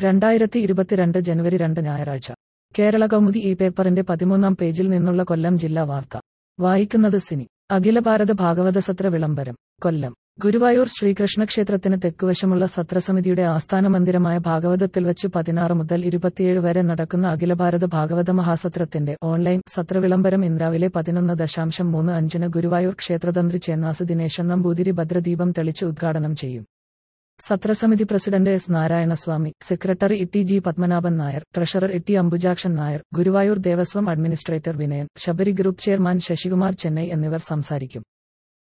രണ്ടായിരത്തി ഇരുപത്തിരണ്ട് ജനുവരി രണ്ട് ഞായറാഴ്ച കേരള കൗമുദി ഈ പേപ്പറിന്റെ പതിമൂന്നാം പേജിൽ നിന്നുള്ള കൊല്ലം ജില്ലാ വാർത്ത വായിക്കുന്നത് സിനി അഖില ഭാരത ഭാഗവത സത്ര വിളംബരം കൊല്ലം ഗുരുവായൂർ ശ്രീകൃഷ്ണ ക്ഷേത്രത്തിന് തെക്കുവശമുള്ള സത്രസമിതിയുടെ ആസ്ഥാന മന്ദിരമായ ഭാഗവതത്തിൽ വച്ച് പതിനാറ് മുതൽ ഇരുപത്തിയേഴ് വരെ നടക്കുന്ന അഖില ഭാരത ഭാഗവത മഹാസത്രത്തിന്റെ ഓൺലൈൻ സത്രവിളംബരം ഇന്ന് രാവിലെ പതിനൊന്ന് ദശാംശം മൂന്ന് അഞ്ചിന് ഗുരുവായൂർ ക്ഷേത്രതന്ത്രി ചേന്നാസ് ദിനേശൻ നമ്പൂതിരി ഭദ്രദീപം തെളിച്ച് ഉദ്ഘാടനം ചെയ്യും സത്രസമിതി president S Narayanaswamy secretary E T G Padmanabhan Nair treasurer E T Ambujakshan Nair Guruvayur Devaswom administrator Vinayan Sabari group chairman Sasikumar Chennai എന്നിവർ സംസാരിക്കും